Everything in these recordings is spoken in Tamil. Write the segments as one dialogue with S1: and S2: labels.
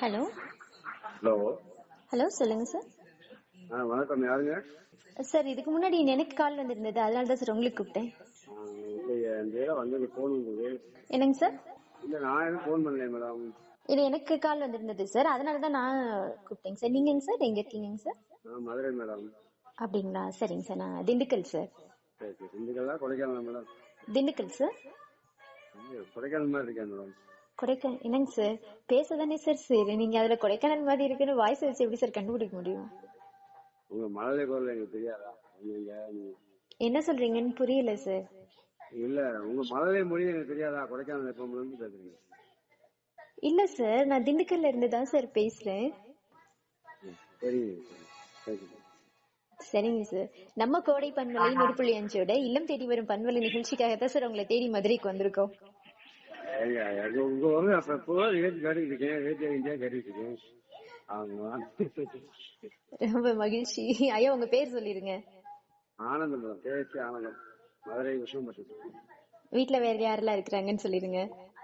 S1: ஹலோ
S2: ஹலோ
S1: ஹலோ சொல்லுங்க சார்
S2: ஆ வணக்கம் யாருங்க
S1: சார் இதுக்கு முன்னாடி எனக்கு கால் வந்திருந்தது அதனால தான் சார் உங்களுக்கு கூப்பிட்டேன்
S2: ஆ, இல்லையே என் பேர வந்து ஃபோன் வந்தது
S1: என்னங்க சார்
S2: இல்லை நான் எதுவும் ஃபோன் பண்ணல மேடம்
S1: இது எனக்கு கால் வந்திருந்தது சார் அதனால தான் நான் கூப்பிட்டேங்க சார் நீங்கங்க சார் எங்க இருக்கீங்க சார்
S2: நான் மதுரை மேடம்
S1: அப்படிங்களா சரிங்க சார் நான் திண்டுக்கல் சார்
S2: சரி சரி திண்டுக்கல்லா கொடைக்கானல் மேடம்
S1: திண்டுக்கல் சார்
S2: இங்க கொடைக்கானல் மாதிரி இருக்கேன் மேடம்
S1: கொடைக்கானல் என்னங்க சார் பேசதானே சார் சரி நீங்க அதுல கொடைக்கானல் மாதிரி இருக்குன்னு வாய்ஸ் வச்சு எப்படி சார் கண்டுபிடிக்க முடியும்
S2: உங்க மழலை குரல் எனக்கு தெரியாதா நீங்க நீ-
S1: என்ன சொல்றீங்கன்னு புரியல சார்
S2: இல்ல உங்க மழலை மொழி எனக்கு தெரியாதா கொடைக்கானல் எப்போ இருந்து பேசுறீங்க
S1: இல்ல சார் நான் திண்டுக்கல்ல இருந்து தான் சார் பேசுறேன்
S2: ம், சரிங்க சரி சரி
S1: சரிங்க சார் நம்ம கோடை பண்பலை நூறு புள்ளி அஞ்சோட இல்லம் தேடி வரும் பண்பலை நிகழ்ச்சிக்காக தான் சார் உங்களை தேடி மதுரைக்கு வந்திருக்கோம்
S2: ஏங்க, எங்க உங்க வந்து அப்ப எப்போ நிகழ்ச்சி கேட்டுட்டு இருக்கேன் ரேடியோ இந்தியா கேட்டுட்டு இருக்கேன் ஆமா
S1: ரொம்ப மகிழ்ச்சி ஐயா உங்க பேர் சொல்லிருங்க
S2: ஆனந்தம் மேடம் கேஎஸ்சி ஆனந்தம் மதுரை விஷயம்
S1: வீட்ல வேற யாரெல்லாம் இருக்கிறாங்கன்னு சொல்லிருங்க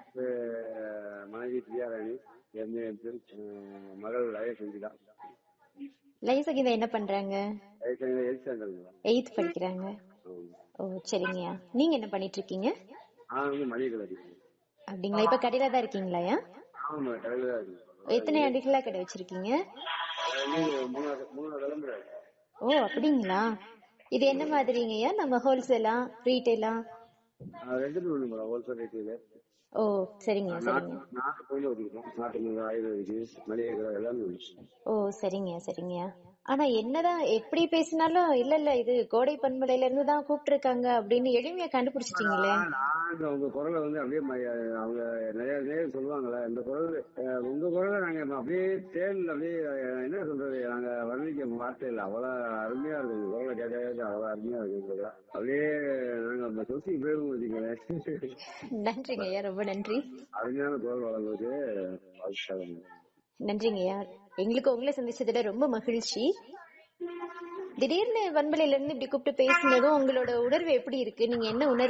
S2: மனைவி பிரியாராணி எம்ஏஎம் மகள் லய சங்கீதா
S1: லைசகிதா என்ன பண்றாங்க
S2: லய Sangeetha eight standard madam
S1: eighth படிக்கிறாங்க ஓ சரிங்கய்யா நீங்க என்ன பண்ணிட்டு இருக்கீங்க
S2: நான் வந்து மளிகை கடை இருக்கேன்
S1: அப்படிங்களா இப்ப கடையில தான் இருக்கீங்களாயா
S2: ஆமா கடையில் தான் இருக்கேன்
S1: எத்தனை ஆண்டுகளா கடை வச்சிருக்கீங்க
S2: அது வந்து மூணாவது மூணாவது தலைமுறை
S1: ஓ அப்படிங்களா இது என்ன மாதிரிங்கய்யா நம்ம ஹோல்சேலா ரீட்டைலா
S2: ஆஹ் ரெண்டுமே ஒண்ணு மேடம் ஹோல்சேல் ரேட்டில்
S1: ஓ சரிங்கய்யா சரிங்க
S2: நாட்டு கோயில வச்சுருக்கோம் நாட்டு மருந்து ஆயுர்வேதிக்கு மளிகை கடை எல்லாமே உண்டு
S1: ஓ சரிங்கய்யா சரிங்கய்யா ஆனா என்னதான் எப்படி பேசினாலும் இல்ல இல்ல இது கோடை பண்பலையில இருந்து தான் கூப்பிட்டு இருக்காங்க அப்படின்னு எளிமையா கண்டுபிடிச்சிட்டீங்களே
S2: நாங்க உங்க குரலை வந்து அப்படியே ம- அவங்க நிறைய நேரம் சொல்லுவாங்கல்ல இந்த குரல் அஹ், உங்க குரலை நாங்க அப்படியே தேன் அப்படியே அஹ், என்ன சொல்றது நாங்க வர்ணிக்க வார்த்தை இல்லை அவ்வளவு அருமையா இருக்கு உங்க குரலை கேட்க கேட்க அவ்வளவு அருமையா இருக்கு உங்க குரல். அப்படியே நாங்க அந்த சொசி போயிடும் வச்சுக்கோங்களேன்
S1: நன்றிங்க ஐயா ரொம்ப நன்றி
S2: அருமையான குரல் வளர்ந்ததுக்கு வாழ்த்துக்கள்
S1: நன்றிங்க ஐயா எங்களுக்கு உங்களை சந்திச்சதுல ரொம்ப மகிழ்ச்சி திடீர்னு வன்பலையில இருந்து இப்படி கூப்பிட்டு பேசினதும் உங்களோட உணர்வு எப்படி இருக்கு நீங்க என்ன உணர்வு